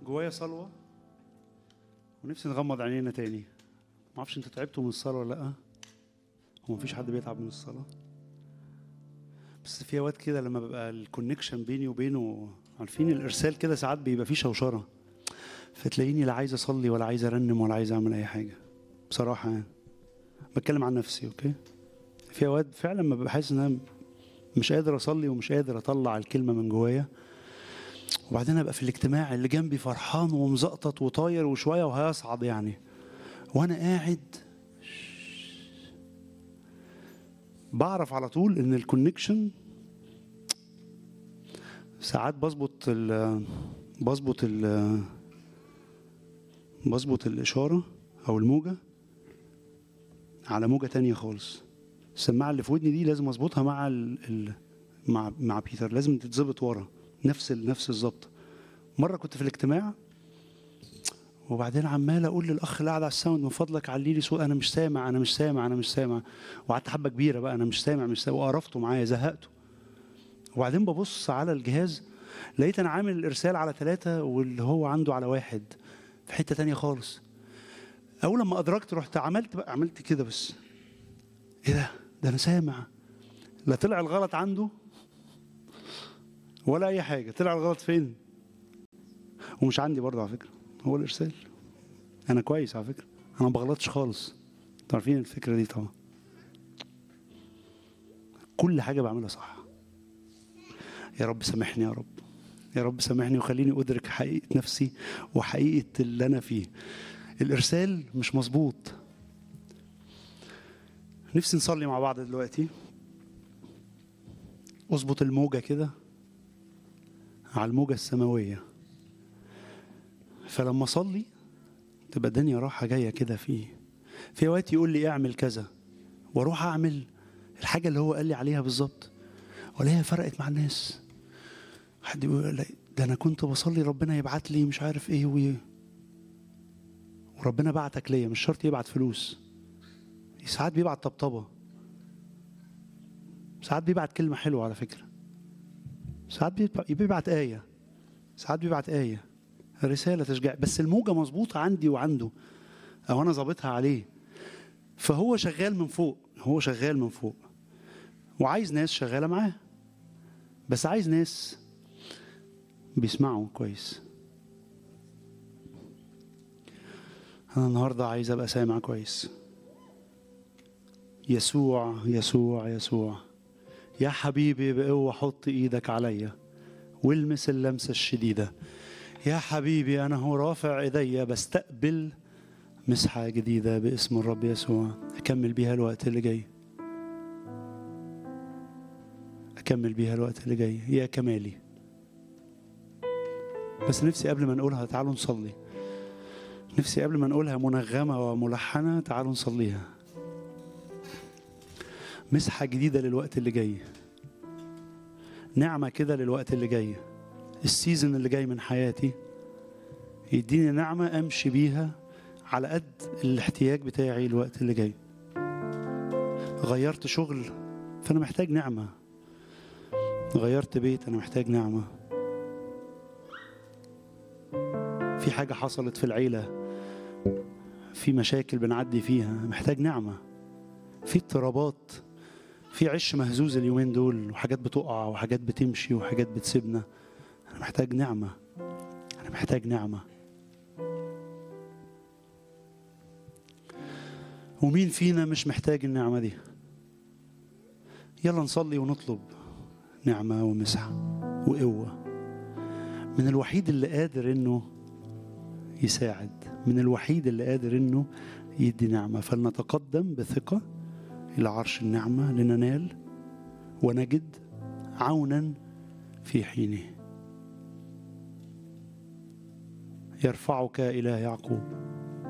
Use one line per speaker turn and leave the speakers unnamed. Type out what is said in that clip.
جوايا صلوة ونفسي نغمض عينينا تاني ما اعرفش انتوا تعبتوا من الصلاة ولا لا هو مفيش حد بيتعب من الصلاة بس في اوقات كده لما بيبقى الكونكشن بيني وبينه عارفين الارسال كده ساعات بيبقى فيه شوشرة فتلاقيني لا عايز اصلي ولا عايز ارنم ولا عايز اعمل اي حاجة بصراحة يعني بتكلم عن نفسي اوكي في اوقات فعلا ما ببقى حاسس ان انا مش قادر اصلي ومش قادر اطلع الكلمة من جوايا وبعدين ابقى في الاجتماع اللي جنبي فرحان ومزقطط وطاير وشويه وهيصعد يعني وانا قاعد بعرف على طول ان الكونكشن ساعات بظبط ال بظبط ال بظبط الاشاره او الموجه على موجه تانية خالص السماعه اللي في ودني دي لازم اظبطها مع ال... ال... مع مع بيتر لازم تتظبط ورا نفس ال... نفس الظبط مره كنت في الاجتماع وبعدين عمال اقول للاخ اللي قاعد على الساوند من فضلك علي لي صوت انا مش سامع انا مش سامع انا مش سامع وقعدت حبه كبيره بقى انا مش سامع مش سامع وقرفته معايا زهقته وبعدين ببص على الجهاز لقيت انا عامل الارسال على ثلاثه واللي هو عنده على واحد في حته تانية خالص اول لما ادركت رحت عملت بقى عملت كده بس ايه ده ده انا سامع لا طلع الغلط عنده ولا اي حاجه طلع الغلط فين ومش عندي برضه على فكره هو الارسال انا كويس على فكره انا ما بغلطش خالص انتوا عارفين الفكره دي طبعا كل حاجه بعملها صح يا رب سامحني يا رب يا رب سامحني وخليني ادرك حقيقه نفسي وحقيقه اللي انا فيه الارسال مش مظبوط نفسي نصلي مع بعض دلوقتي اظبط الموجه كده على الموجه السماويه فلما اصلي تبقى الدنيا راحه جايه كده فيه في اوقات يقول لي اعمل كذا واروح اعمل الحاجه اللي هو قال لي عليها بالظبط ولا فرقت مع الناس حد يقول لا ده انا كنت بصلي ربنا يبعت لي مش عارف ايه و وربنا بعتك ليا مش شرط يبعت فلوس ساعات بيبعت طبطبه ساعات بيبعت كلمه حلوه على فكره ساعات بيبعت ايه ساعات بيبعت ايه رسالة تشجيع بس الموجة مظبوطة عندي وعنده أو أنا ظابطها عليه فهو شغال من فوق هو شغال من فوق وعايز ناس شغالة معاه بس عايز ناس بيسمعوا كويس أنا النهاردة عايز أبقى سامع كويس يسوع يسوع يسوع يا حبيبي بقوة حط إيدك عليا والمس اللمسة الشديدة يا حبيبي أنا هو رافع إيديا بستقبل مسحة جديدة باسم الرب يسوع أكمل بيها الوقت اللي جاي أكمل بيها الوقت اللي جاي يا كمالي بس نفسي قبل ما نقولها تعالوا نصلي نفسي قبل ما نقولها منغمة وملحنة تعالوا نصليها مسحة جديدة للوقت اللي جاي نعمة كده للوقت اللي جاي السيزون اللي جاي من حياتي يديني نعمة أمشي بيها على قد الاحتياج بتاعي الوقت اللي جاي غيرت شغل فأنا محتاج نعمة غيرت بيت أنا محتاج نعمة في حاجة حصلت في العيلة في مشاكل بنعدي فيها محتاج نعمة في اضطرابات في عش مهزوز اليومين دول وحاجات بتقع وحاجات بتمشي وحاجات بتسيبنا أنا محتاج نعمة أنا محتاج نعمة ومين فينا مش محتاج النعمة دي يلا نصلي ونطلب نعمة ومسحة وقوة من الوحيد اللي قادر إنه يساعد من الوحيد اللي قادر إنه يدي نعمة فلنتقدم بثقة إلى عرش النعمة لننال ونجد عونا في حينه يرفعك إله يعقوب